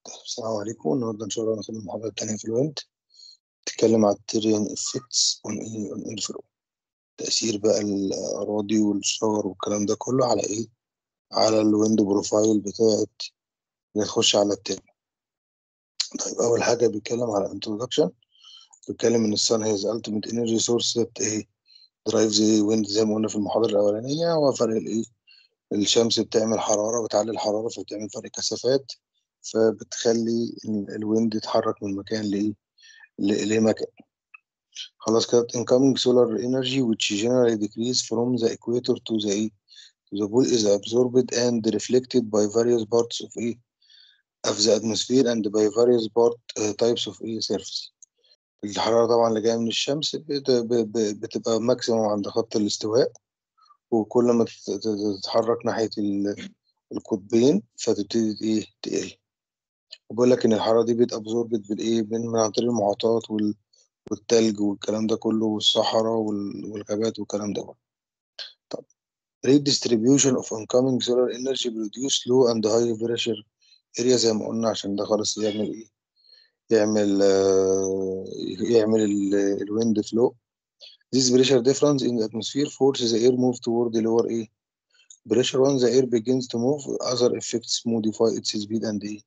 السلام عليكم النهارده ان شاء الله هناخد المحاضرة التانية في الويند تتكلم على التيريان افكتس اون ايه اون ايه الفلو تأثير بقى الأراضي والشاور والكلام ده كله على ايه على الويند بروفايل بتاعت نخش على التاني طيب أول حاجة بيتكلم على introduction بيتكلم إن السن هي the ultimate energy source that ايه drives the wind زي ما قلنا في المحاضرة الأولانية هو فرق الايه الشمس بتعمل حرارة بتعلي الحرارة فبتعمل فرق كثافات فبتخلي الويند يتحرك من مكان لإيه لمكان خلاص كده incoming solar energy which generally decrease from the equator to the to the pole is absorbed and reflected by various parts of a of the atmosphere and by various part uh, types of a surface الحرارة طبعا اللي جاية من الشمس بت- ب- ب- بتبقى ماكسيموم عند خط الاستواء وكل ما تت- تتحرك ناحية ال- القطبين فتبتدي ايه تقل وبيقول لك ان الحراره دي بتابزوربت بالايه من من عن طريق المحيطات وال... والتلج والكلام ده كله والصحراء وال... والغابات والكلام ده كله طب redistribution of incoming solar energy produce low and high pressure area زي ما قلنا عشان ده خالص يعمل ايه يعمل آه يعمل الويند فلو This pressure difference in the atmosphere forces the air move toward the lower ايه pressure when the air begins to move other effects modify its speed and ايه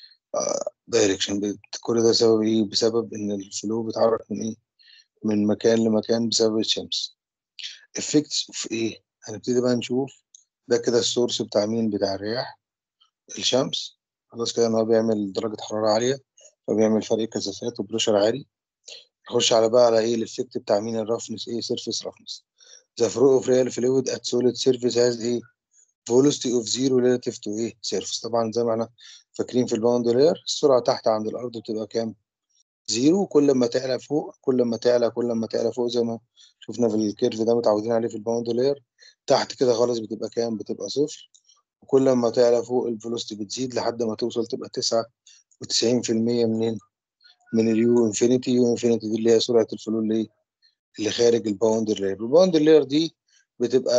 دايركشن كل ده سبب ايه بسبب ان الفلو بيتحرك من ايه من مكان لمكان بسبب الشمس افكتس في ايه هنبتدي بقى نشوف ده كده السورس بتاع مين بتاع الرياح الشمس خلاص كده ان هو بيعمل درجة حرارة عالية فبيعمل فرق كثافات وبريشر عالي نخش على بقى على ايه الافكت بتاع مين الرفنس ايه سيرفيس رفنس the flow of real fluid at solid surface has ايه velocity of zero relative to ايه surface طبعا زي ما احنا فاكرين في الباوند لاير السرعة تحت عند الأرض بتبقى كام؟ زيرو كل ما تعلى فوق كل ما تعلى كل ما تعلى فوق زي ما شفنا في الكيرف ده متعودين عليه في الباوند لاير تحت كده خالص بتبقى كام؟ بتبقى صفر وكل ما تعلى فوق الفيلوسيتي بتزيد لحد ما توصل تبقى تسعة وتسعين في المية منين؟ من اليو انفينيتي يو انفينيتي دي اللي هي سرعة الفلو اللي اللي خارج الباوند لاير الباوند لاير دي بتبقى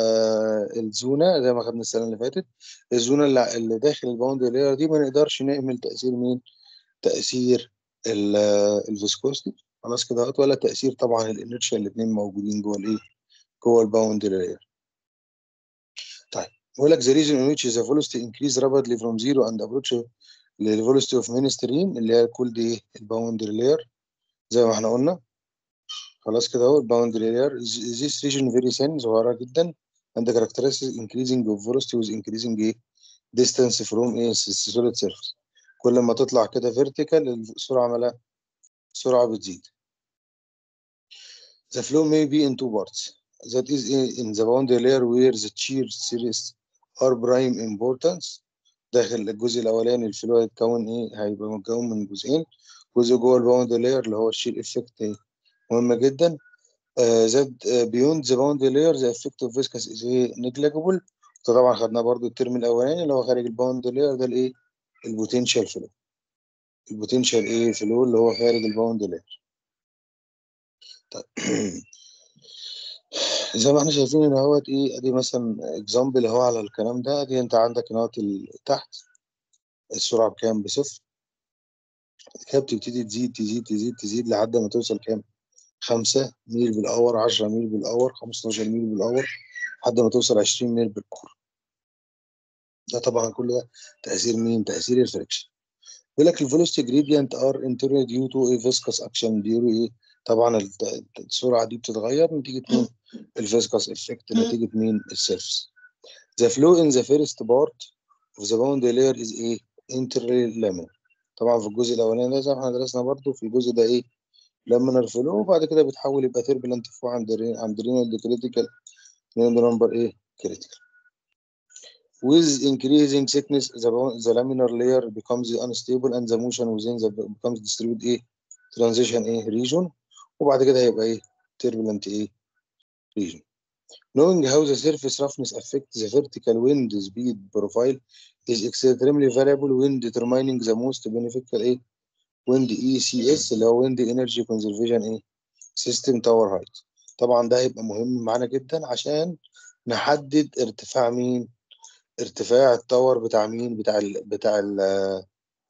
الزونة زي ما خدنا السنة اللي فاتت الزونة اللي اللي داخل الباوند لاير دي ما نقدرش نعمل تأثير مين؟ تأثير الفيسكوستي خلاص كده اهوت ولا تأثير طبعا الانرشيا الاتنين موجودين جوه الايه؟ جوه الباوند لاير طيب بيقول لك the reason in which the velocity increase rapidly from zero and approach للvelocity of mainstream اللي هي كل دي الباوند لاير زي ما احنا قلنا خلاص كده اهو الباوند لاير this region very thin صغيرة جدا and the characteristic increasing of velocity with increasing ايه distance from ايه solid surface كل ما تطلع كده vertical السرعة عمالة السرعة بتزيد the flow may be in two parts that is in the boundary layer where the shear series are prime importance داخل الجزء الأولاني الفلو هيتكون إيه هيبقى متكون من جزئين جزء جوه الباوندري لاير اللي هو الشير افكت مهم جدا that beyond the boundary layer the effect of viscous is negligible طبعا خدناه برضو الترم الأولاني اللي هو خارج الباوندري لاير ده الإيه البوتنشال فلو البوتنشال إيه فلو اللي هو خارج الباوندري لاير طيب زي ما احنا شايفين ان اهوت ايه ادي مثلا اكزامبل اهو على الكلام ده ادي انت عندك هنا تحت السرعه بكام بصفر كده بتبتدي تزيد تزيد تزيد تزيد لحد ما توصل كام خمسة ميل بالأور عشرة ميل بالأور خمستاشر ميل بالأور لحد ما توصل عشرين ميل بالأور ده طبعا كل ده تأثير مين؟ تأثير الفريكشن بيقول لك الفيلوسيتي جريدينت ار انترنال ديو تو ايه فيسكس اكشن بيقولوا ايه طبعا السرعه دي بتتغير نتيجه مين الفيسكس افكت نتيجه مين السيرفس the flow in the first part of the boundary layer is ايه interlaminar طبعا في الجزء الاولاني ده زي ما احنا درسنا برضو في الجزء ده ايه laminar flow وبعد كده بيتحول يبقى turbulent flow عند عند renal critical renal number ايه critical with increasing thickness the, the laminar layer becomes unstable and the motion within the becomes distributed ايه transition ايه region وبعد كده هيبقى ايه turbulent ايه region knowing how the surface roughness affects the vertical wind speed profile is extremely valuable when determining the most beneficial ايه wind ECS اللي هو wind energy conservation ايه system tower height طبعا ده هيبقى مهم معانا جدا عشان نحدد ارتفاع مين ارتفاع التاور بتاع مين بتاع ال بتاع ال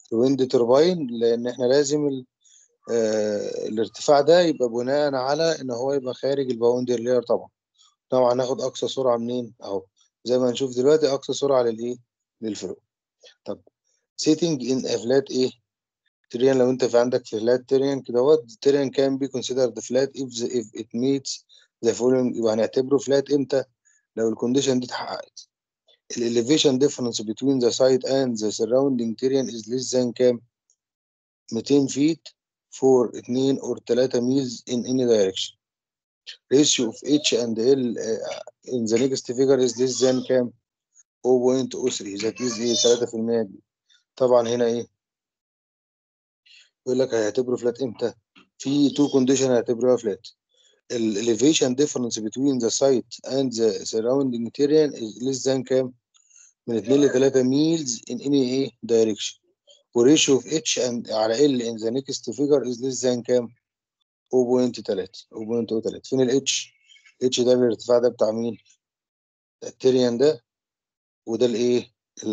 الويند توربين لان احنا لازم ال... آه الارتفاع ده يبقى بناء على ان هو يبقى خارج الباوندري لاير طبعا طبعا هناخد اقصى سرعه منين اهو زي ما هنشوف دلوقتي اقصى سرعه للايه للفلو طب سيتنج ان افلات ايه تريان لو انت في عندك فلات تريان كده اهوت تريان كان بي considered flat if the, if it meets the following يبقى هنعتبره فلات امتى لو الكونديشن دي اتحققت الاليفيشن difference between the site and the surrounding terrain is less than كام 200 feet for 2 or 3 miles in any direction ratio of H and L uh, in the next figure is less than كام 0.03 that is ايه 3% دي طبعا هنا ايه يقول لك هيعتبره فلات امتى في تو كونديشن هيعتبروها فلات الاليفيشن ديفرنس between the site and the surrounding terrain is less than كام من 2 ل 3 ميلز in any ايه direction وريشيو اوف اتش and على ال in the next figure is less than كام 0.3 0.03 فين الاتش اتش ده الارتفاع ده بتاع مين التيريان ده وده الايه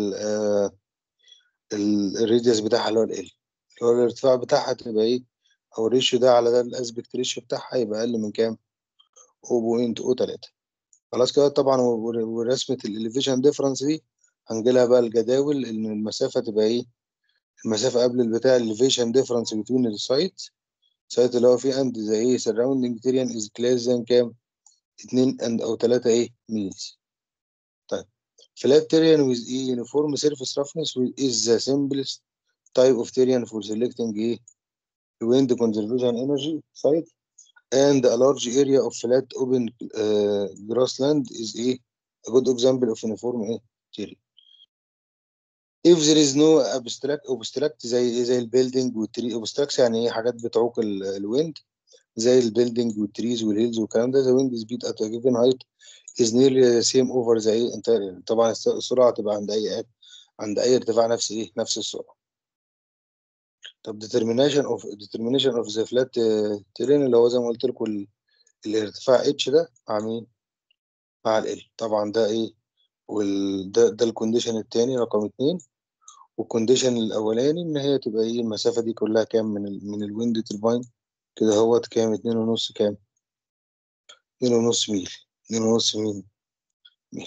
الريديوس بتاعها اللي هو ال اللي هو الارتفاع بتاعها تبقى ايه او الريشيو ده على ده الاسبكت ريشيو بتاعها يبقى اقل من كام 0.03 خلاص كده طبعا ورسمه الاليفيشن ديفرنس دي هنجيلها بقى الجداول ان المسافه تبقى ايه المسافه قبل البتاع الاليفيشن ديفرنس بين السايت السايت اللي هو فيه عند زي ايه سراوندينج تيريان از كلاس زي كام 2 اند او 3 ايه ميلز طيب flat terrain with a uniform surface roughness is the simplest type of terrain for selecting a wind conservation energy site and a large area of flat open uh, grassland is a, a good example of uniform a terrain. If there is no abstract obstruct زي زي البيلدينج والتري obstructs يعني ايه حاجات بتعوق الويند زي البيلدينج والتريز والهيلز والكلام ده the wind speed at a given height is nearly the same over the ايه entire طبعا السرعه تبقى عند اي عند اي ارتفاع نفس ايه نفس السرعه طب determination of determination of the flat terrain اللي هو زي ما قلت لكم الارتفاع اتش ده مع مين مع ال طبعا ده ايه وال ده, ده الكونديشن الثاني رقم اتنين والكونديشن الاولاني ان هي تبقى ايه المسافه دي كلها كام من ال من الويند ترباين كده هوت كام اتنين ونص كام اتنين ونص ميل اتنين ونص ميل ميل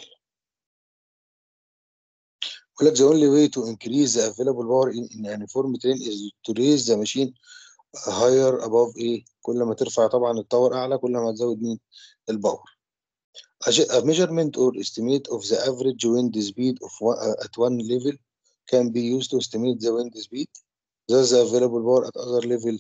يقول لك the only way to increase the available power in, in a uniform train is to raise the machine higher above ايه كل ما ترفع طبعا التاور اعلى كل ما تزود مين الباور a measurement or estimate of the average wind speed of one, uh, at one level can be used to estimate the wind speed thus the available power at other level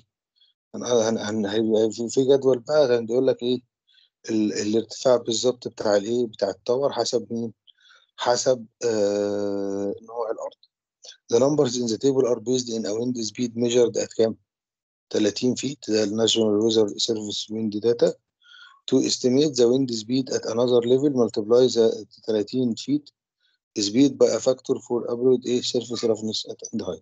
هيبقى في جدول بقى كان بيقول لك ايه ال الارتفاع بالظبط بتاع الايه بتاع التاور حسب مين حسب آه نوع الارض the numbers in the table are based in a wind speed measured at كام 30 feet ده الناشونال ويزر سيرفيس wind data to estimate the wind speed at another level multiply the 30 feet speed by a factor for upload a surface roughness at end height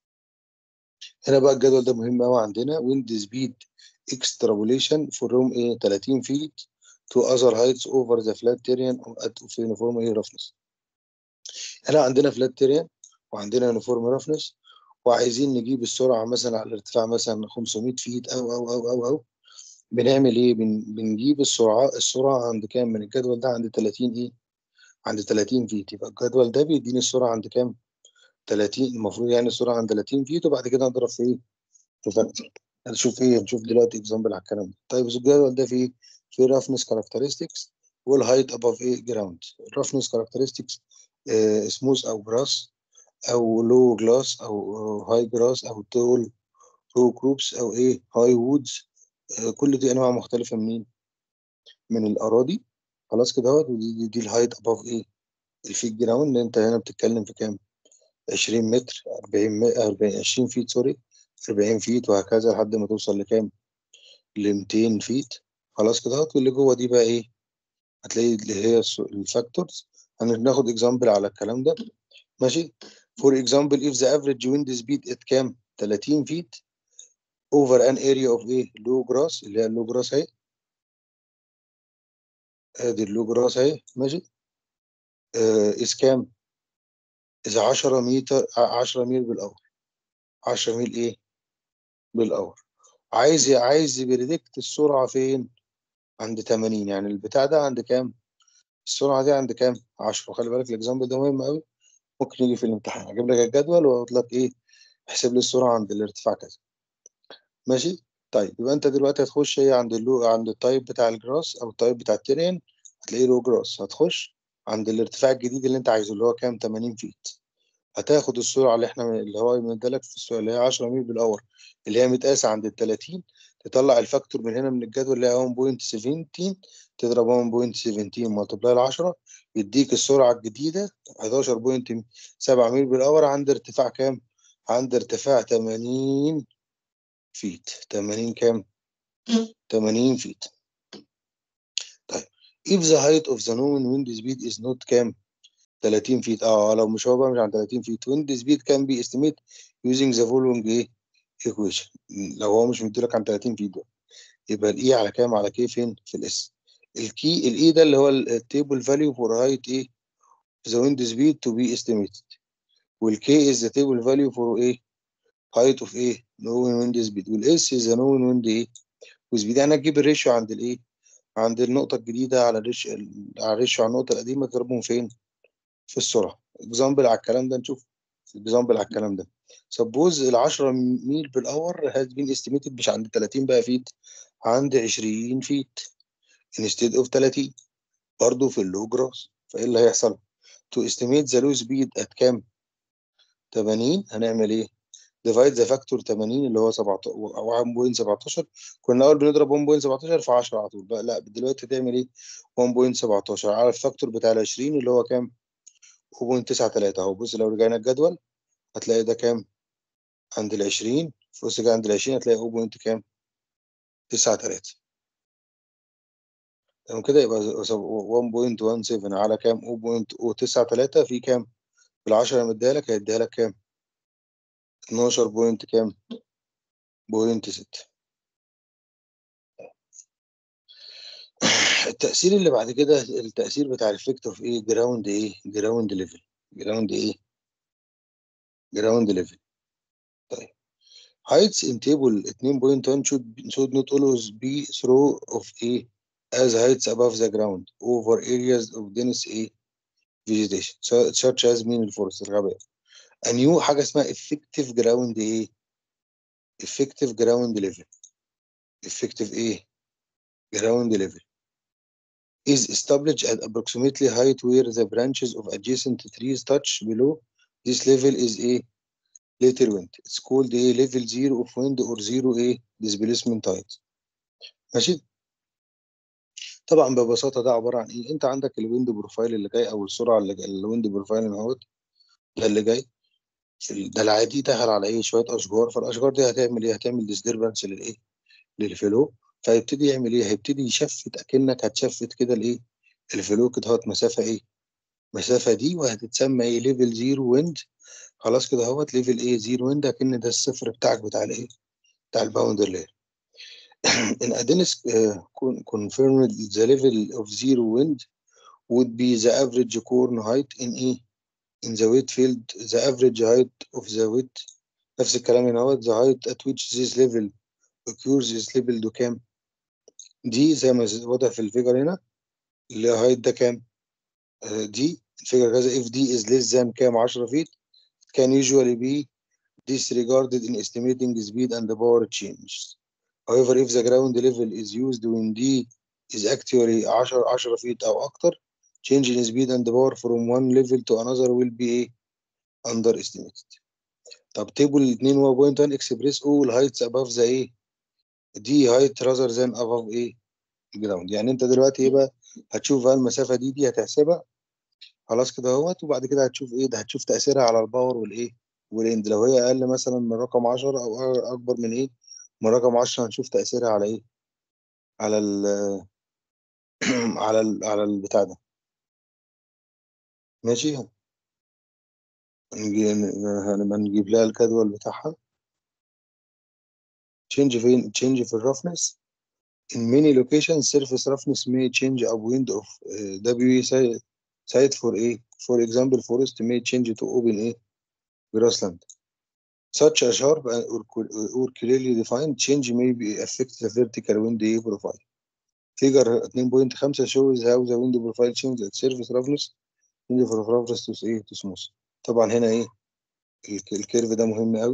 هنا بقى الجدول ده مهم قوي عندنا wind speed extrapolation from a 30 feet to other heights over the flat terrain at uniform roughness هنا عندنا flat terrain وعندنا uniform roughness وعايزين نجيب السرعة مثلا على الارتفاع مثلا 500 فيت أو أو أو أو أو بنعمل إيه؟ بن بنجيب السرعة السرعة عند كام من الجدول ده عند 30 إيه؟ عند 30 فيت يبقى الجدول ده بيديني السرعة عند كام؟ 30 المفروض يعني السرعة عند 30 فيت وبعد كده نضرب في إيه؟ في فاكتور هنشوف إيه؟ هنشوف دلوقتي اكزامبل على الكلام ده طيب الجدول ده فيه في roughness characteristics والهايت above إيه؟ جراوند roughness characteristics سموث أو جراس او لو جلاس او هاي جراس او تول رو كروبس او ايه هاي وودز كل دي انواع مختلفه منين من الاراضي خلاص كده اهوت ودي دي, دي الهايت اباف ايه الفيت جراوند انت هنا بتتكلم في كام 20 متر 40 40 20 فيت سوري 40 فيت وهكذا لحد ما توصل لكام ل 200 فيت خلاص كده اهوت واللي جوه دي بقى ايه هتلاقي اللي هي الفاكتورز هناخد اكزامبل على الكلام ده ماشي For example, if the average wind speed at كام 30 feet over an area of ايه low grass اللي هي اللو جراس اهي ادي اللو جراس اهي ماشي آه is كام؟ is 10 متر 10 ميل بالاور 10 ميل ايه بالاور عايز عايز يبريدكت السرعه فين عند 80 يعني البتاع ده عند كام السرعه دي عند كام 10 خلي بالك الاكزامبل ده مهم قوي ممكن يجي في الامتحان اجيب لك الجدول واقول لك ايه احسب لي السرعه عند الارتفاع كذا ماشي طيب يبقى انت دلوقتي هتخش ايه عند اللو عند التايب بتاع الجراس او التايب بتاع الترين هتلاقيه لو جراس هتخش عند الارتفاع الجديد اللي انت عايزه اللي هو كام 80 فيت هتاخد السرعه اللي احنا اللي هو مدالك في السؤال اللي هي 10 ميل بالاور اللي هي متقاسه عند ال 30 تطلع الفاكتور من هنا من الجدول اللي هي 1.17 تضرب 1.17 ملتبلاي ال 10 يديك السرعه الجديده 11.7 ميل بالاور عند ارتفاع كام؟ عند ارتفاع 80 فيت 80 كام؟ 80 فيت طيب if the height of the known wind speed is not كام؟ 30 فيت اه لو مش هو بقى مش عن 30 فيت wind speed can be estimate using the following ايه؟ equation لو هو مش مديلك عن 30 فيت بقى يبقى الاي على كام على كي فين؟ في الاس الكي الاي ده اللي هو التيبل فاليو فور هايت ايه؟ the wind speed to be estimated والكي is the table value for ايه؟ height of ايه؟ known wind speed والاس is the known wind ايه؟ وسبيد يعني هتجيب الريشيو عند الايه؟ عند النقطة الجديدة على الريشيو على الريشيو على النقطة القديمة تضربهم فين؟ في السرعة اكزامبل على الكلام ده نشوف اكزامبل على الكلام ده سبوز ال 10 ميل بالاور هاز بين استيميتد مش عند 30 بقى فيت عند 20 فيت انستيد اوف 30 برضه في اللو جراس فايه اللي هيحصل؟ تو استيميت ذا لو سبيد ات كام؟ 80 هنعمل ايه؟ ديفايد ذا فاكتور 80 اللي هو 17 1.17 كنا الاول بنضرب 1.17 في 10 على طول بقى لا دلوقتي تعمل ايه 1.17 على الفاكتور بتاع ال 20 اللي هو كام 0.93 اهو بص لو رجعنا الجدول هتلاقي ده كام عند ال 20 بص كده عند ال 20 هتلاقي 0. كام 93 تمام كده يبقى 1.17 على كام 0.93 في كام بال 10 مديها لك هيديها لك كام 12 بوينت كام بوينت 6 التأثير اللي بعد كده التأثير بتاع الفيكتور في ايه جراوند ايه جراوند ليفل جراوند ايه جراوند ليفل طيب heights in table 2.1 should should not always be through of a as heights above the ground over areas of dense a vegetation such as mean الفورست الغابات a new حاجة اسمها effective ground ايه effective ground level effective ايه ground level is established at approximately height where the branches of adjacent trees touch below this level is a later wind it's called a level zero of wind or zero a displacement height ماشي طبعا ببساطة ده عبارة عن ايه انت عندك الويند بروفايل اللي جاي او السرعة اللي جاي الويند بروفايل اهوت ده اللي جاي ده العادي دخل على ايه شويه اشجار فالاشجار دي هتعمل ايه هتعمل ديستربنس للايه للفلو فيبتدي يعمل ايه هيبتدي يشفت اكنك هتشفت كده الايه الفلو كده اهوت مسافه ايه مسافه دي وهتتسمى ايه ليفل زيرو ويند خلاص كده اهوت ليفل ايه زيرو ويند اكن ده الصفر بتاعك بتاع الايه بتاع الباوندر لاير in Adenis uh, confirmed the level of zero wind would be the average corn height in A in the wheat field the average height of the wheat نفس الكلام هنا اهوت the height at which this level occurs is level to كام دي زي ما واضح في الفيجر هنا اللي height ده كام آه دي الفيجر كذا if d is less than كام 10 feet can usually be disregarded in estimating speed and power changes however if the ground level is used when d is actually 10 10 feet او اكتر change in speed and power from one level to another will be underestimated. طب تيبل 2 هو بوينت 1 اكسبريس all heights above the ايه دي height rather than above ايه ground يعني انت دلوقتي ايه بقى هتشوف بقى المسافه دي دي هتحسبها خلاص كده اهوت وبعد كده هتشوف ايه ده هتشوف تاثيرها على الباور والايه والاند لو هي اقل مثلا من رقم 10 او اكبر من ايه من رقم 10 هنشوف تاثيرها على ايه على ال على ال على البتاع ده ماشي نجي هنبقى نجيب لها الجدول بتاعها change فين change في الرفنس in many locations surface roughness may change upwind of uh, WE site for a for example forest may change to open a grassland such a sharp and or, or clearly defined change may be affect the vertical wind profile figure 2.5 shows how the wind profile change at surface roughness wind roughness to ايه to smooth طبعا هنا ايه الك- الكيرف ده مهم قوي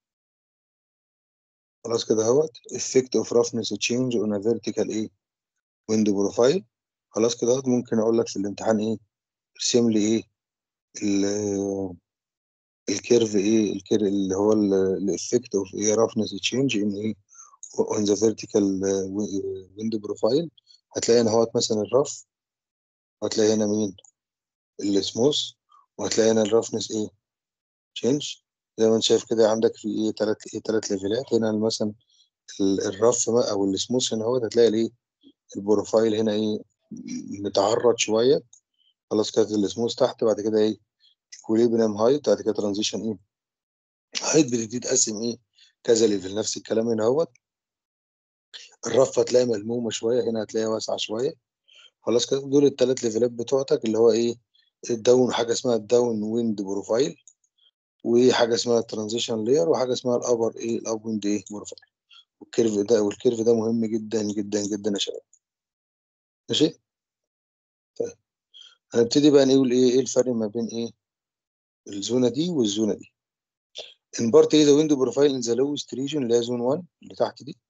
خلاص كده اهوت effect of roughness change on a vertical ايه wind profile خلاص كده اهوت ممكن اقول لك في الامتحان ايه ارسم لي ايه ال- الكيرف ايه الكيرف اللي هو الافكت اوف ايه roughness change in ايه on the vertical uh, wi- wind profile هتلاقي هنا اهوت مثلا الرف وهتلاقي هنا مين السموث وهتلاقي هنا الرفنس ايه تشينج زي ما انت شايف كده عندك في ايه تلات ايه تلات ليفلات هنا مثلا ال- الرف بقى او السموث هنا اهوت هتلاقي الايه البروفايل هنا ايه متعرض شويه خلاص كده السموث تحت بعد كده ايه كوليبريم هايت بعد كده ترانزيشن ايه هايت بتبتدي تقسم ايه كذا ليفل نفس الكلام هنا اهوت الرف هتلاقي ملمومه شويه هنا هتلاقيها واسعه شويه خلاص كده دول الثلاث ليفلات بتوعتك اللي هو ايه الداون حاجه اسمها الداون ويند بروفايل وحاجه اسمها الترانزيشن لاير وحاجه اسمها الابر ايه الاب ويند ايه بروفايل والكيرف ده والكيرف ده مهم جدا جدا جدا يا شباب ماشي طيب هنبتدي بقى نقول ايه ايه الفرق ما بين ايه الزونه دي والزونه دي ان بارت ايه ذا ويند بروفايل ان ذا لوست ريجن اللي هي زون 1 اللي تحت دي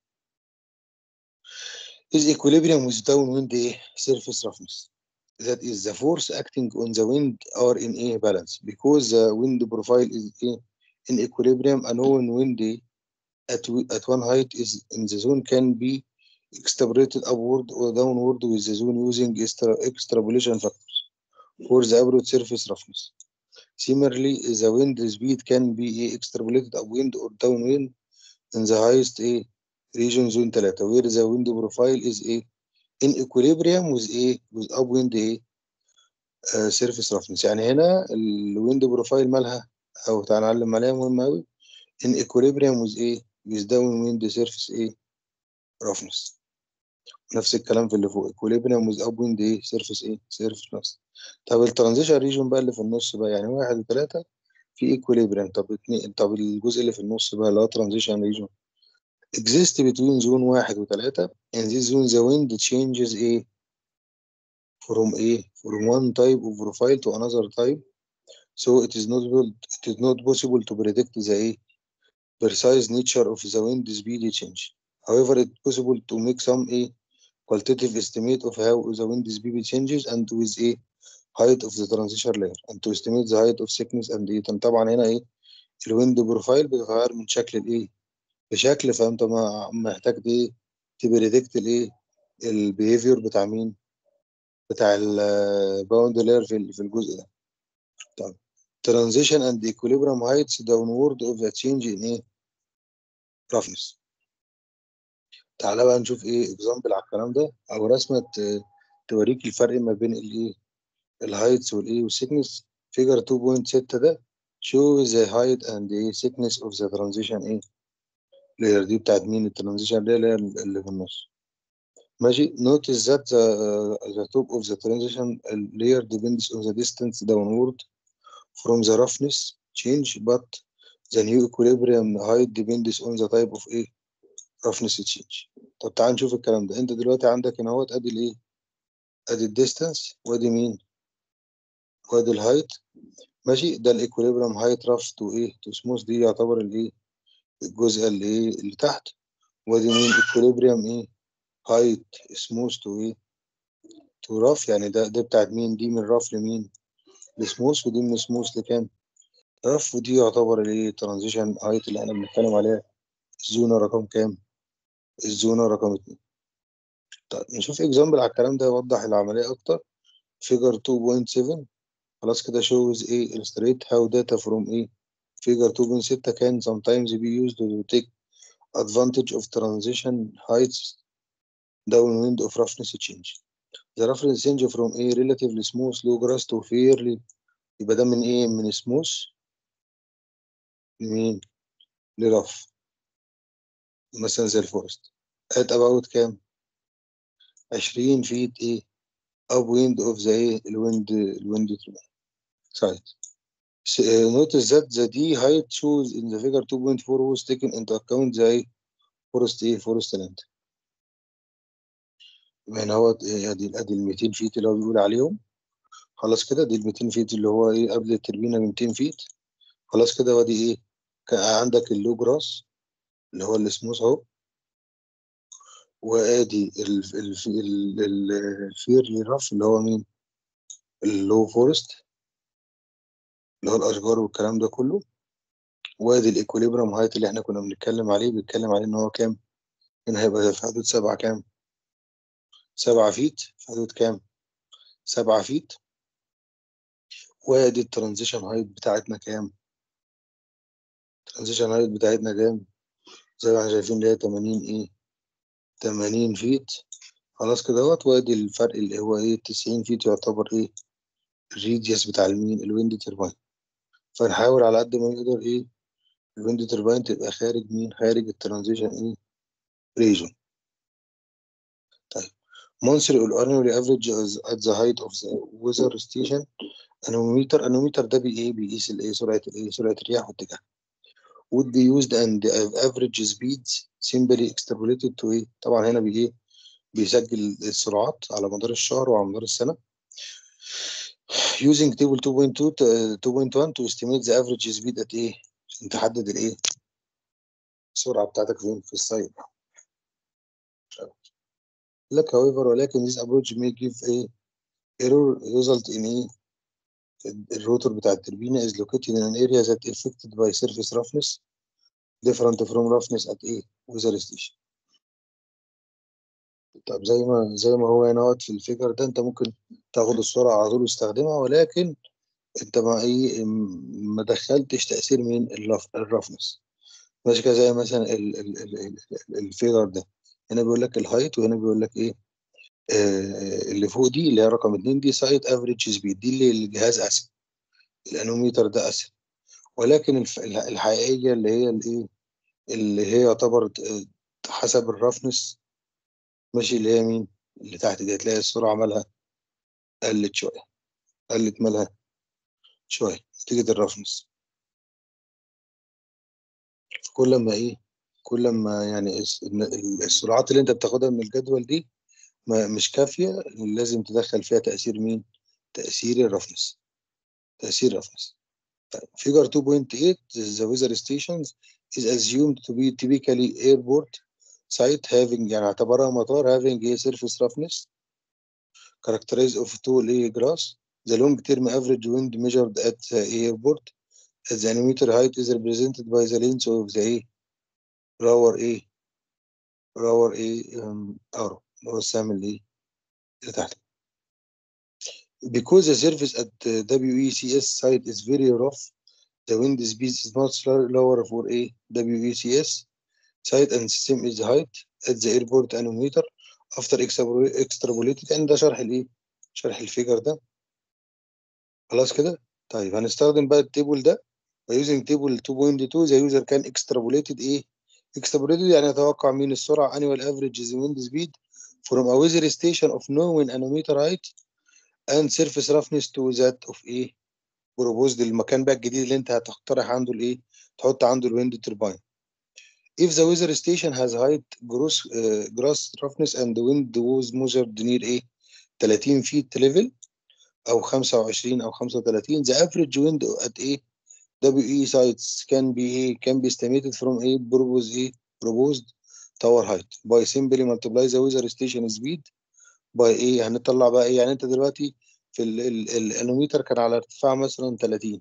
is equilibrium with downwind ايه surface roughness that is the force acting on the wind are in a balance because the wind profile is a in equilibrium and when wind at, at one height is in the zone can be extrapolated upward or downward with the zone using extra, extrapolation factors for the average surface roughness. Similarly, the wind speed can be extrapolated upwind or downwind in the highest a region zone 3 where the wind profile is a in equilibrium with a with upwind a uh, surface roughness يعني هنا الويند بروفايل مالها او تعال نعلم عليها مهم قوي in equilibrium with a with downwind surface a roughness نفس الكلام في اللي فوق equilibrium with upwind a surface a surface roughness طب الترانزيشن ريجون بقى اللي في النص بقى يعني واحد وثلاثة في equilibrium طب اتنين طب الجزء اللي في النص بقى اللي هو transition region exist between zone واحد وثلاثة and this zone the wind changes a from a from one type of profile to another type so it is not it is not possible to predict the a precise nature of the wind speed change however it is possible to make some a qualitative estimate of how the wind speed changes and with a height of the transition layer and to estimate the height of thickness and the طبعا هنا ايه الويند بروفايل بيتغير من شكل الايه بشكل فانت ما- محتاج ايه تبريدكت الايه البيهيفير بتاع مين بتاع الباوند لاير في في الجزء ده طب transition and equilibrium heights downward of the change in ايه roughness تعالى بقى نشوف ايه اكزامبل على الكلام ده او رسمه ت- توريك الفرق ما بين الايه الهايتس والايه والسيكنس فيجر 2.6 ده show the height and the thickness of the transition ايه layer دي بتاعت مين الترانزيشن layer اللي في النص ماشي notice that the, the top of the transition layer depends on the distance downward from the roughness change but the new equilibrium height depends on the type of ايه roughness change طب تعال نشوف الكلام ده انت دلوقتي عندك هنا اهوت ادي الايه ادي الديستانس وادي مين وادي الهايت ماشي ده الايكوليبريم هايت رف تو ايه تو سموث دي يعتبر الايه الجزء اللي ايه اللي تحت وادي مين ايكوليبريم ايه هايت سموث تو ايه تو رف يعني ده ده بتاعت مين دي من رف لمين لسموث ودي من سموث لكام رف ودي يعتبر الايه ترانزيشن هايت اللي احنا بنتكلم عليها الزونة رقم كام الزونة رقم اتنين طيب نشوف اكزامبل على الكلام ده يوضح العملية اكتر figure 2.7 خلاص كده shows ايه illustrate how data from ايه figure 2.6 can sometimes be used to take advantage of transition heights downwind of roughness change the roughness change from a relatively smooth low grass to fairly يبقى ده من ايه من smooth لمين لرف مثلا زي الفورست at about كام 20 feet ايه upwind of the ايه الويند الويند سايد notice that the D height shows in the figure 2.4 was taken into account زي forest ايه forest land يعني هو ادي ادي ال 200 فيت اللي هو بيقول عليهم خلاص كده دي ال 200 فيت اللي هو ايه قبل التربينه ب 200 فيت خلاص كده وادي ايه عندك اللو جراس اللي هو السموث اهو وادي الفيرلي راف اللي هو مين اللو فورست اللي هو الاشجار والكلام ده كله وادي الايكوليبرم هايت اللي احنا كنا بنتكلم عليه بيتكلم عليه ان هو كام هنا هيبقى في حدود سبعة كام سبعة فيت في حدود كام سبعة فيت وادي الترانزيشن هايت بتاعتنا كام الترانزيشن هايت بتاعتنا كام زي ما احنا شايفين اللي هي 80 ايه 80 فيت خلاص كده اهوت وادي الفرق اللي هو ايه 90 فيت يعتبر ايه الريديوس بتاع المين الويند ترباين فنحاول على قد ما نقدر ايه الويند ترباين تبقى خارج مين خارج الترانزيشن ايه ريجون طيب monthly or annually average at the height of the weather station انوميتر انوميتر ده بي ايه بيقيس الايه سرعه الايه سرعه الرياح واتجاهها would be used and the average speeds simply extrapolated to ايه طبعا هنا بي ايه بيسجل السرعات على مدار الشهر وعلى مدار السنه using table 2.2 2.1 to estimate the average speed at ايه عشان تحدد الايه السرعه بتاعتك فين في السايد لك however ولكن this approach may give a error result in ايه الروتور بتاع التربينة is located in an area that affected by surface roughness different from roughness at ايه weather station طب زي ما زي ما هو هنا في الفيجر ده انت ممكن تاخد السرعة على طول وتستخدمها ولكن انت ما ايه ما دخلتش تأثير من الرفنس ماشي كده زي مثلا ال ال ال الفيجر ده هنا بيقول لك الهايت وهنا بيقول لك ايه آه اللي فوق دي اللي هي رقم اتنين دي سايت افريج سبيد دي اللي الجهاز اسهل الانوميتر ده اسهل ولكن الحقيقيه اللي هي الايه اللي هي يعتبر حسب الرفنس ماشي اللي هي مين اللي تحت دي هتلاقي السرعه مالها قلت شويه قلت مالها شويه نتيجه الرفنس كل ما ايه كل ما يعني السرعات اللي انت بتاخدها من الجدول دي ما مش كافيه لازم تدخل فيها تاثير مين تاثير الرفنس تاثير الرفنس figure 2.8 the weather stations is assumed to be typically airport site having يعني اعتبرها مطار having a surface roughness characterized of tall a grass the long term average wind measured at the airport as the annumeter height is represented by the length of the a rower a rower a um, arrow اللي هو السهم اللي اللي تحت because the surface at the WECS site is very rough the wind speed is much lower for a WECS site and system is height at the airport anometer after extrapolated يعني ده شرح الايه شرح الفيجر ده خلاص كده طيب هنستخدم بقى التيبل ده by using table 2.2 the user can extrapolated ايه extrapolated يعني يتوقع مين السرعة annual average wind speed from a weather station of known anometer height and surface roughness to that of ايه proposed المكان بقى الجديد اللي انت هتقترح عنده الايه تحط عنده الويند ترباين if the weather station has height gross uh, gross roughness and the wind was measured near ايه 30 feet level او 25 او 35 the average wind at ايه WE sites can be ايه can be estimated from ايه proposed ايه proposed tower height by simply multiply the weather station speed by ايه هنطلع بقى ايه يعني انت دلوقتي في الانوميتر كان على ارتفاع مثلا 30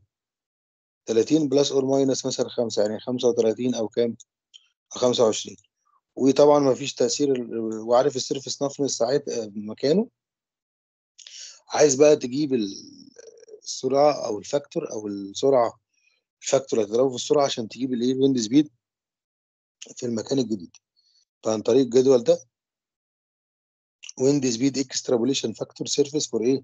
30 بلس اور ماينس مثلا 5 يعني 35 او كام 25 وطبعا ما فيش تاثير وعارف السيرفس نفنس ساعات مكانه عايز بقى تجيب السرعه او الفاكتور او السرعه الفاكتور هتضربه في السرعه عشان تجيب الايه الويند سبيد في المكان الجديد فعن طريق الجدول ده wind speed extrapolation factor surface for ايه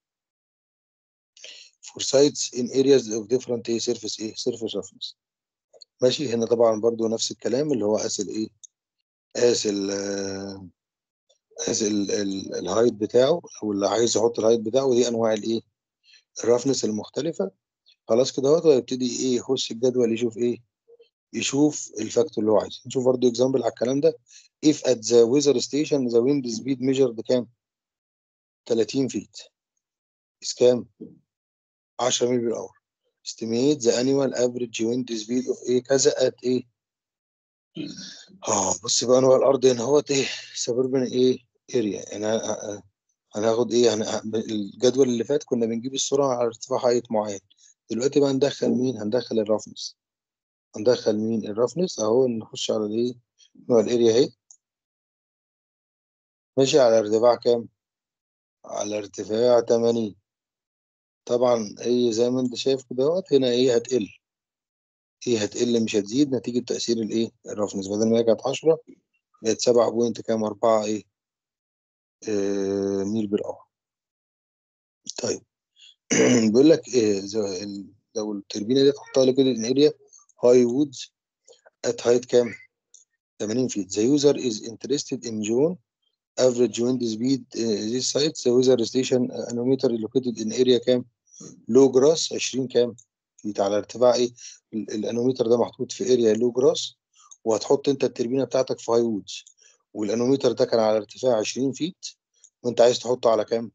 for sites in areas of different ايه surface ايه surface roughness ماشي هنا طبعا برضو نفس الكلام اللي هو قاس الايه قاس ال قاس الهايت بتاعه او اللي عايز يحط الهايت بتاعه دي انواع الايه الرفنس المختلفه خلاص كده اهوت ويبتدي ايه يخش الجدول يشوف ايه يشوف الفاكتور اللي هو عايزه نشوف برضه اكزامبل على الكلام ده if at the weather station the wind speed measured كام 30 فيت is كام 10 ميل بالاور estimate the annual average wind speed of ايه كذا at ايه اه بص بقى نوع الارض هنا اهوت ايه suburban ايه اريا يعني ه- هناخد ايه هن... الجدول اللي فات كنا بنجيب السرعه على ارتفاع حائط معين دلوقتي بقى ندخل مين هندخل الرفنس هندخل مين الرفنس اهو نخش على الايه نوع الاريا اهي ماشي على ارتفاع كام على ارتفاع 80 طبعا ايه زي ما انت شايف كده اهوت هنا ايه هتقل ايه هتقل مش هتزيد نتيجة تأثير الايه الرفنس بدل ما هي كانت 10 بقت 7 بوينت كام 4 ايه آه ميل بالاور طيب بيقول لك إيه زي ال- لو التربينه دي تحطها لكل اريا هاي وودز ات هايت كام 80 feet the user is interested in June average wind speed uh, this site the weather station anemometer located in area كام low grass 20 كام feet على ارتفاع ايه ال- الانوميتر ده محطوط في اريا لو جراس وهتحط انت التربينه بتاعتك في هاي وودز والانوميتر ده كان على ارتفاع 20 فيت وانت عايز تحطه على كام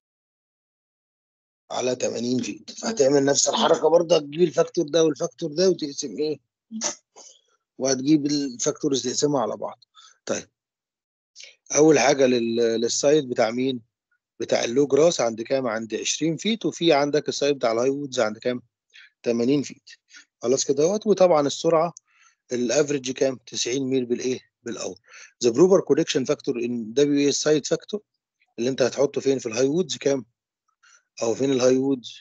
على 80 فيت فهتعمل نفس الحركه برضه هتجيب الفاكتور ده والفاكتور ده وتقسم ايه وهتجيب الفاكتورز تقسمها على بعض طيب اول حاجه لل... للسايد بتاع مين بتاع اللو جراس عند كام عند 20 فيت وفي عندك السايد بتاع الهاي وودز عند كام 80 فيت خلاص كده اهوت وطبعا السرعه الافريج كام 90 ميل بالايه بالاور ذا بروبر كوريكشن فاكتور ان دبليو اي سايد فاكتور اللي انت هتحطه فين في الهاي وودز كام او فين الهاي وودز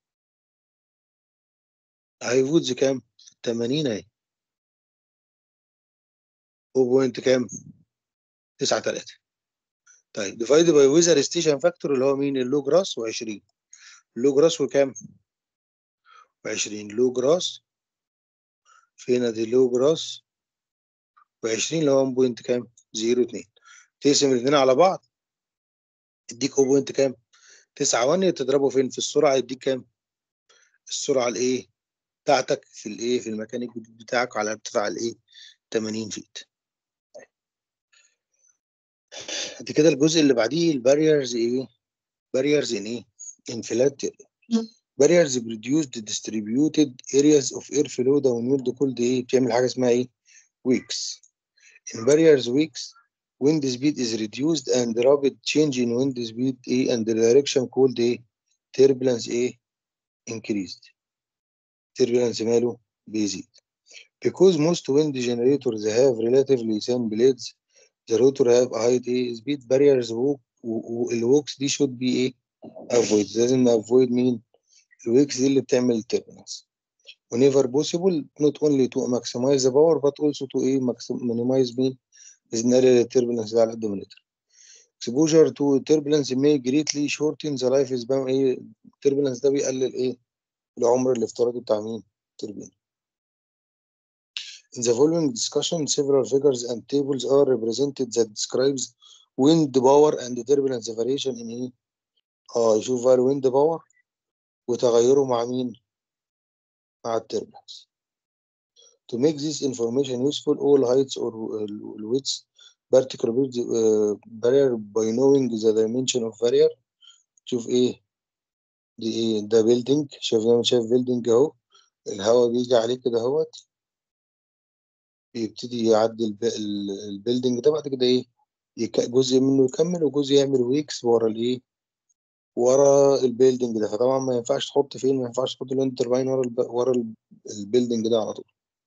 هاي وودز كام 80 اهي هو بوينت كام 9 3 طيب ديفايد باي ويزر ستيشن فاكتور اللي هو مين اللو جراس و20 اللو جراس وكام و20 لو جراس فين دي لو جراس و20 اللي هو بوينت كام 0 2 تقسم الاثنين على بعض يديك هو بوينت كام 9 1 تضربه فين في السرعه يديك كام السرعه الايه بتاعتك في الايه في المكان الجديد بتاعك على ارتفاع الايه 80 فيت بعد كده الجزء اللي بعديه الباريرز ايه باريرز ان ايه انفلات باريرز produced distributed areas of air flow downward called ايه بتعمل حاجه اسمها ايه weeks in barriers weeks wind speed is reduced and rapid change in wind speed ايه and the direction called ايه turbulence ايه increased turbulence ماله بيزيد because most wind generators have relatively thin blades the rotor have a high ايه speed barriers walk والوكس دي should be ايه avoid لازم avoid مين الويكس دي اللي بتعمل turbulence whenever possible not only to maximize the power but also to ايه maxim- minimize مين إذن نقلل turbulence ده على قد ما نقدر exposure to turbulence may greatly shorten the life span ايه turbulence ده بيقلل ايه العمر الافتراضي بتاع مين التوربين In the following discussion several figures and tables are represented that describes wind power and turbulence variation in ايه اه يشوف بقى الويند باور وتغيره مع مين مع التربلنس to make this information useful all heights or uh, widths particular uh, barrier by knowing the dimension of barrier شوف ايه دي ايه ده بيلدينج شايف زي ما شايف بيلدينج اهو الهواء بيجي عليه كده اهوت بيبتدي يعدي الب- ال- البيلدينج ده بعد كده ايه يك- جزء منه يكمل وجزء يعمل ويكس ورا الايه ورا البيلدينج ده فطبعا ما ينفعش تحط فين ما ينفعش تحط الويند تربين ورا الب... ورا ال- البيلدينج ده على طول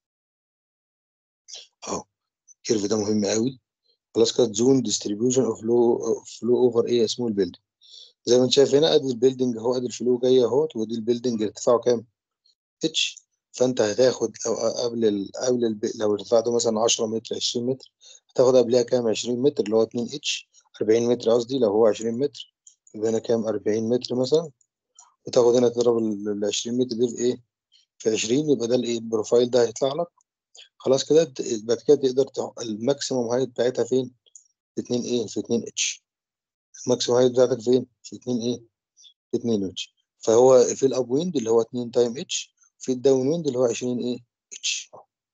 اهو الكيرف ده مهم قوي خلاص كده زون ديستريبيوشن اوف لو فلو اوفر ايه اسمه البيلدينج زي ما انت شايف هنا ادي البيلدينج اهو ادي الفلو جاي اهوت ودي البيلدينج ارتفاعه كام اتش فانت هتاخد لو قبل ال... قبل الب... لو الارتفاع ده مثلا 10 متر 20 متر هتاخد قبلها كام 20 متر اللي هو 2 اتش 40 متر قصدي لو هو 20 متر يبقى هنا كام 40 متر مثلا وتاخد هنا تضرب ال 20 متر دي في ايه في 20 يبقى ده الايه البروفايل ده هيطلع لك خلاص كده ت- بعد كده تقدر تح... الماكسيموم هايت بتاعتها فين في 2 ايه في 2 اتش الماكسيموم هايت بتاعتك فين في 2 ايه في 2 اتش فهو في الاب ويند اللي هو 2 تايم اتش في الداون ويند اللي هو 20 ايه اتش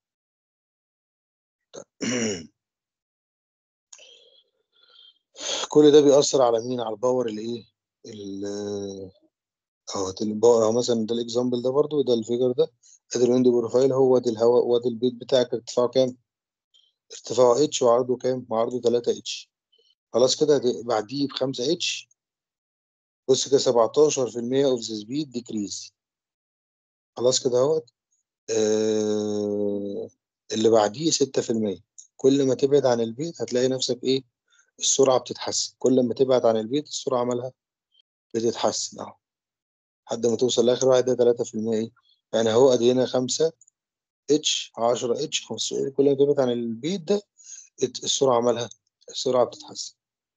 كل ده بيأثر على مين على الباور الايه ال- اهو الباور اهو مثلا ده الاكزامبل ده برضو ده الفيجر ده ادي الويند بروفايل هو ده الهواء وادي البيت بتاعك ارتفاعه كام ارتفاعه اتش وعرضه كام وعرضه 3 اتش خلاص كده هت- بعديه ب 5 اتش بص كده 17% اوف ذا سبيد ديكريز خلاص كده اهوت آه اللي بعديه 6% كل ما تبعد عن البيت هتلاقي نفسك ايه السرعة بتتحسن كل ما تبعد عن البيت السرعة مالها بتتحسن اهو لحد ما توصل لاخر واحد ده 3% ايه يعني اهو ادي هنا 5 اتش 10 اتش 15 كل ما تبعد عن البيت ده الت- السرعة مالها السرعة بتتحسن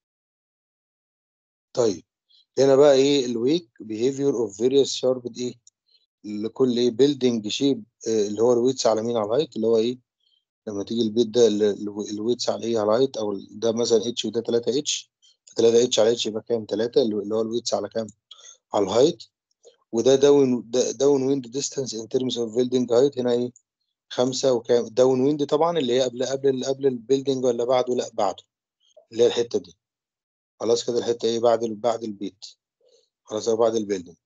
طيب هنا بقى ايه الويك behavior of various sharp ايه لكل ايه building shape آه، اللي هو الويتس على مين على الهايت اللي هو ايه لما تيجي البيت ده ال- ال- الويتس على ايه على الهايت او ال- ده مثلا اتش وده 3 اتش 3 اتش على اتش يبقى كام 3 اللي هو الويتس على كام على الهايت وده داون داون ويند ديستانس ان ترمز اوف بيلدينج هايت هنا ايه خمسة وكام داون ويند طبعا اللي هي قبل قبل قبل البيلدينج ولا بعده لا بعده اللي هي الحتة دي خلاص كده الحتة ايه بعد ال- بعد البيت خلاص أهو بعد البيلدينج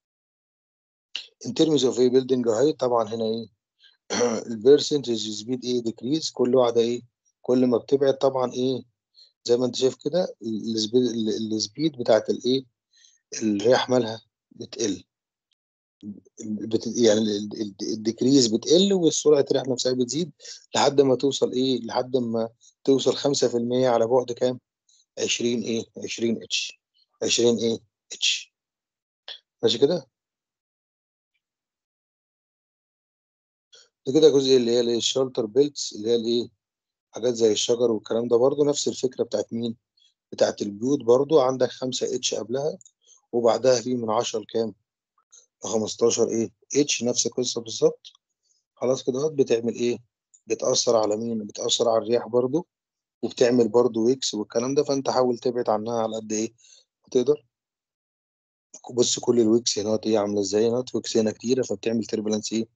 ان ترمز اوف ايه بيلدينج هايت طبعا هنا ايه البرسنتج سبيد ايه ديكريز كل واحدة ايه كل ما بتبعد طبعا ايه زي ما انت شايف كده السبيد السبيد بتاعت الايه الرياح مالها بتقل بت... يعني ال- ال- الديكريز بتقل والسرعه الرياح نفسها بتزيد لحد ما توصل ايه لحد ما توصل 5% على بعد كام 20 ايه 20 اتش 20 ايه اتش ماشي كده ده كده جزء اللي هي الايه الشالتر بيلتس اللي هي الايه حاجات زي الشجر والكلام ده برضو نفس الفكره بتاعت مين بتاعت البيوت برضو عندك 5 اتش قبلها وبعدها في من 10 لكام ل 15 ايه اتش نفس القصه بالظبط خلاص كده اهوت بتعمل ايه بتأثر على مين بتأثر على الرياح برضو وبتعمل برضو ويكس والكلام ده فانت حاول تبعد عنها على قد ايه تقدر بص كل الويكس هنا ايه عامله ازاي هنا ويكس هنا كتيره فبتعمل تربلنس ايه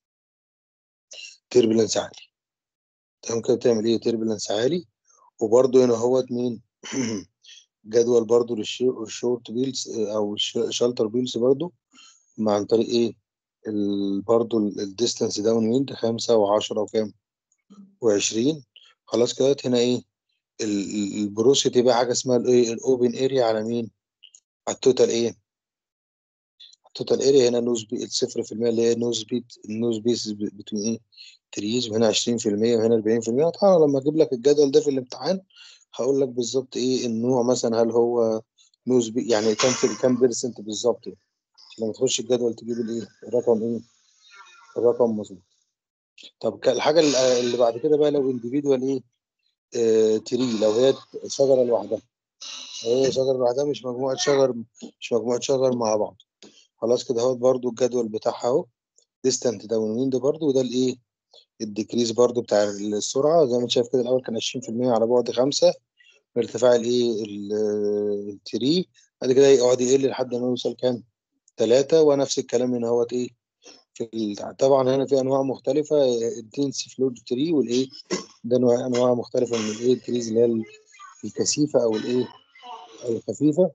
تربلنس عالي تمام كده بتعمل ايه تربلنس عالي وبرضو هنا هوت مين جدول برضو للشورت بيلز او شالتر بيلز برضو مع عن طريق ايه ال- برضو الديستانس داون ويند خمسة وعشرة وكام وعشرين خلاص كده هنا ايه ال- ال- البروسيتي بقى حاجة اسمها الايه الاوبن اريا على مين على التوتال ايه التوتال اريا هنا نوز بي الصفر في المية اللي هي نوز بيت النوز بيس بتوين ايه تريز وهنا عشرين في المية وهنا أربعين في المية طبعا لما اجيب لك الجدول ده في الامتحان هقول لك بالظبط ايه النوع مثلا هل هو نوز بي يعني كام في كام بيرسنت بالظبط يعني. لما تخش الجدول تجيب الايه الرقم ايه الرقم مظبوط طب ك- الحاجه اللي اللي بعد كده بقى لو انديفيدوال ايه آه تري لو هي شجره لوحدها لو هي شجره لوحدها مش مجموعه شجر مش مجموعه شجر مع بعض خلاص كده اهو برضو الجدول بتاعها اهو ديستانت داون ويند برضو وده الايه الديكريز برضو بتاع السرعه زي ما انت شايف كده الاول كان 20% على بعد 5 ارتفاع الايه ال- التري بعد كده يقعد يقل لحد ما يوصل كام 3 ونفس الكلام هنا اهوت ايه في ال- طبعا هنا في انواع مختلفه الدنس فلود تري والايه ده انواع انواع مختلفه من الايه التريز اللي هي ال- الكثيفه او الايه او الخفيفه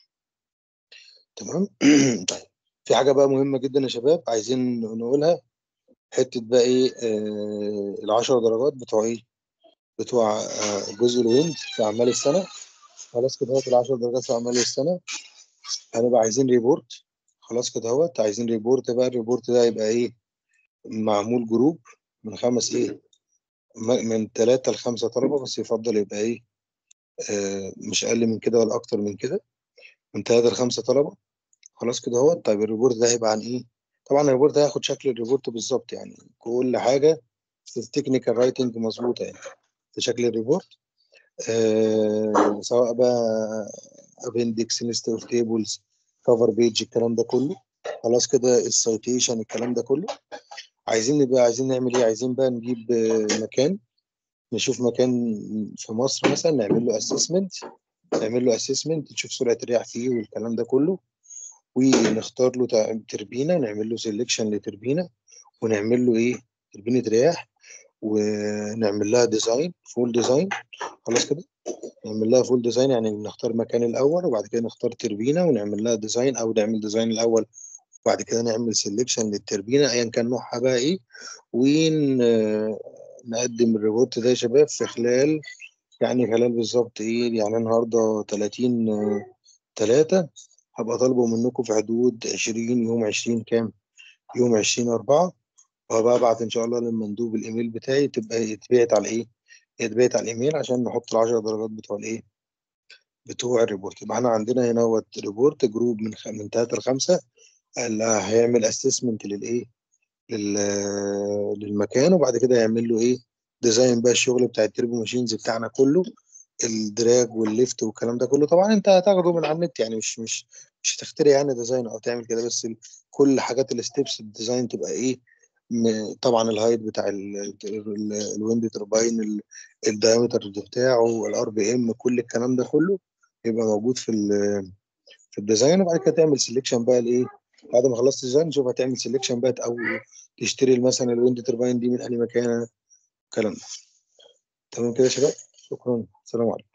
تمام طيب في حاجه بقى مهمه جدا يا شباب عايزين نقولها حته بقى ايه آه العشر درجات بتوع ايه بتوع آه جزء الويند في اعمال السنه خلاص كده اهوت العشر درجات في اعمال السنه هنبقى عايزين ريبورت خلاص كده اهوت عايزين ريبورت بقى الريبورت ده يبقى ايه معمول جروب من خمس ايه م- من ثلاثة لخمسة طلبة بس يفضل يبقى ايه آه مش اقل من كده ولا اكتر من كده من ثلاثة لخمسة طلبة خلاص كده اهوت طيب الريبورت ده هيبقى عن ايه طبعا الريبورت ده هياخد شكل الريبورت بالظبط يعني كل حاجة في التكنيكال رايتنج مظبوطة يعني في شكل الريبورت آه سواء بقى ابندكس ليست اوف تيبلز كفر بيج الكلام ده كله خلاص كده السيتيشن الكلام ده كله عايزين نبقى عايزين نعمل ايه عايزين بقى نجيب آه، مكان نشوف مكان في مصر مثلا نعمل له اسسمنت نعمل له اسسمنت نشوف سرعه الرياح فيه والكلام ده كله ونختار له تع- تربينه نعمل له سيلكشن لتربينه ونعمل له ايه تربينه رياح ونعمل لها ديزاين فول ديزاين خلاص كده نعمل لها فول ديزاين يعني نختار مكان الاول وبعد كده نختار تربينه ونعمل لها ديزاين او نعمل ديزاين الاول وبعد كده نعمل سيلكشن للتربينه ايا كان نوعها بقى ايه ونقدم الريبورت ده يا شباب في خلال يعني خلال بالظبط ايه يعني النهارده 30 3 هبقى طالبه منكم في حدود 20 يوم 20 كام يوم 20 4 وهبقى ابعت ان شاء الله للمندوب الايميل بتاعي تبقى يتبعت على ايه يتبعت على الايميل عشان نحط ال 10 درجات بتوع الايه بتوع الريبورت يبقى احنا عندنا هنا هو ريبورت جروب من خ... من 3 ل 5 اللي هيعمل اسسمنت للايه لل... للمكان وبعد كده يعمل له ايه ديزاين بقى الشغل بتاع التربو ماشينز بتاعنا كله الدراج والليفت والكلام ده كله طبعا انت هتاخده من على النت يعني مش مش مش هتخترع يعني ديزاين او تعمل كده بس ال- كل حاجات الستبس الديزاين تبقى ايه م- طبعا الهايت بتاع ال- ال- الويند ترباين الدايمتر بتاعه الار بي ام كل الكلام ده كله يبقى موجود في ال- في الديزاين وبعد كده تعمل سيلكشن بقى لايه بعد ما خلصت الديزاين شوف هتعمل سيلكشن بقى او تشتري مثلا الويند ترباين دي من اي مكان الكلام ده تمام كده يا شباب شكرا سلام عليكم